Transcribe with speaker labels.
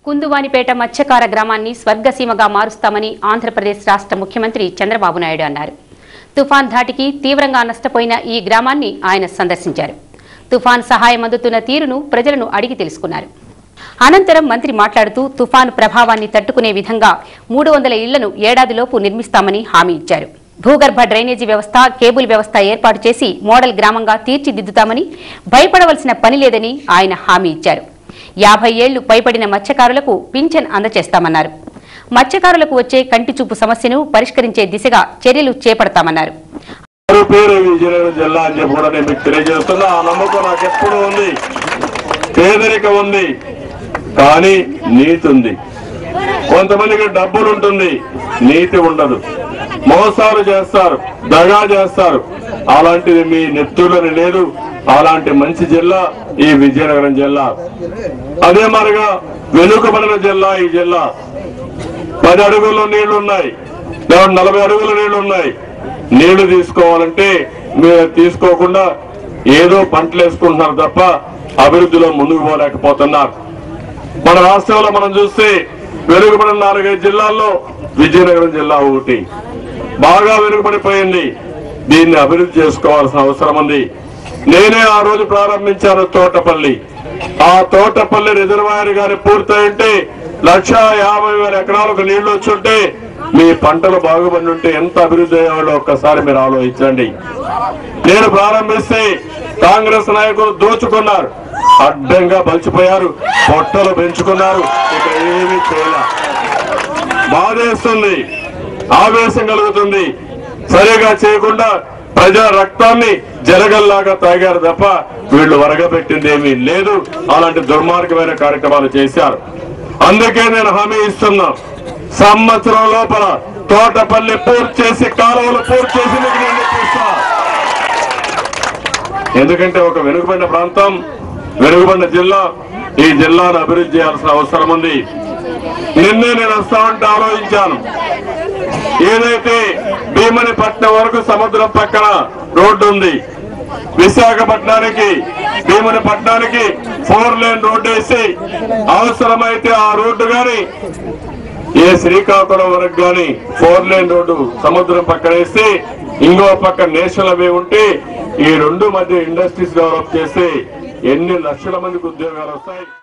Speaker 1: కుందువానిపేట మత్స్యకార గ్రామాన్ని స్వర్గసీమగా మారుస్తామని ఆంధ్రప్రదేశ్ రాష్ట్ర ముఖ్యమంత్రి చంద్రబాబు నాయుడు అన్నారు తుఫాన్ ధాటికి తీవ్రంగా నష్టపోయిన ఈ గ్రామాన్ని ఆయన సందర్శించారు తుఫాన్ సహాయం అందుతున్న తీరును ప్రజలను అడిగి తెలుసుకున్నారు అనంతరం మంత్రి మాట్లాడుతూ తుఫాను ప్రభావాన్ని తట్టుకునే విధంగా మూడు వందల ఇళ్లను ఏడాదిలోపు నిర్మిస్తామని హామీ ఇచ్చారు భూగర్భ డ్రైనేజీ వ్యవస్థ కేబుల్ వ్యవస్థ ఏర్పాటు చేసి మోడల్ గ్రామంగా తీర్చిదిద్దుతామని భయపడవలసిన పని లేదని ఆయన హామీ ఇచ్చారు యాభై ఏళ్లు పైబడిన మత్స్యకారులకు పింఛన్ అందజేస్తామన్నారు మత్స్యకారులకు వచ్చే కంటి చూపు సమస్యను పరిష్కరించే దిశగా చర్యలు చేపడతామన్నారు
Speaker 2: ఎవరి పేరు విజయనగరం జిల్లా అని చెప్పి కూడా నేను మీకు తెలియజేస్తున్నా ఆ నమ్మకం నాకు ఎప్పుడు ఉంది పేదరికం ఉంది కానీ నీతి ఉంది కొంతమందికి డబ్బులు ఉంటుంది నీతి ఉండదు మోసాలు చేస్తారు దగా చేస్తారు అలాంటిది మీ నెత్తులని లేదు అలాంటి మంచి జిల్లా ఈ విజయనగరం జిల్లా అదే మరిగా వెనుకబడిన జిల్లా ఈ జిల్లా పది అడుగుల్లో నీళ్లు ఉన్నాయి లేదా నలభై అడుగుల నీళ్లు ఉన్నాయి నీళ్లు తీసుకోవాలంటే మీరు తీసుకోకుండా ఏదో పంటలు వేసుకుంటున్నారు తప్ప అభివృద్ధిలో ముందుకు పోలేకపోతున్నారు మన రాష్ట్రంలో మనం చూస్తే వెనుకబడిన నాలుగైదు జిల్లాల్లో విజయనగరం జిల్లా ఒకటి బాగా వెనుకబడిపోయింది దీన్ని అభివృద్ధి చేసుకోవాల్సిన అవసరం ఉంది నేనే ఆ రోజు ప్రారంభించాను తోటపల్లి ఆ తోటపల్లి రిజర్వాయర్ గారి పూర్తయింటే లక్ష యాభై వేల ఎకరాలకు నీళ్లు వచ్చుంటే మీ పంటలు బాగుపడి ఉంటే ఎంత అభివృద్ధి అయ్యేవాళ్ళు ఒక్కసారి మీరు ఆలోచించండి నేను ప్రారంభిస్తే కాంగ్రెస్ నాయకులు దోచుకున్నారు అడ్డంగా బలిచిపోయారు పొట్టలు పెంచుకున్నారు ఇక ఏమీ చేయలే బాధేస్తుంది ఆవేశం కలుగుతుంది సరిగా చేయకుండా ప్రజా రక్తాన్ని జలగల్లాగా తాగారు తప్ప వీళ్ళు వరగబెట్టింది ఏమీ లేదు అలాంటి దుర్మార్గమైన కార్యక్రమాలు చేశారు అందుకే నేను హామీ ఇస్తున్నా సంవత్సరం లోపల తోటపల్లి పూర్తి చేసి కాలువలు పూర్తి చేసి మీకు నేను ఇప్పిస్తా. ఎందుకంటే ఒక వెనుకబడిన ప్రాంతం వెనుకబడిన జిల్లా ఈ జిల్లాను అభివృద్ధి చేయాల్సిన అవసరం ఉంది నిన్నే నేను వస్తామంటే ఆలోచించాను ఏదైతే భీమనిపట్నం వరకు సముద్రం పక్కన రోడ్డు ఉంది విశాఖపట్నానికి భీమనిపట్నానికి ఫోర్ లేన్ రోడ్డు వేసి అవసరమైతే ఆ రోడ్డు గాని ఏ శ్రీకాకుళం వరకు గాని ఫోర్ లేన్ రోడ్డు సముద్రం పక్కన వేస్తే ఇంకో పక్క నేషనల్ అవే ఉంటే ఈ రెండు మధ్య ఇండస్ట్రీస్ డెవలప్ చేస్తే ఎన్ని లక్షల మందికి ఉద్యోగాలు వస్తాయి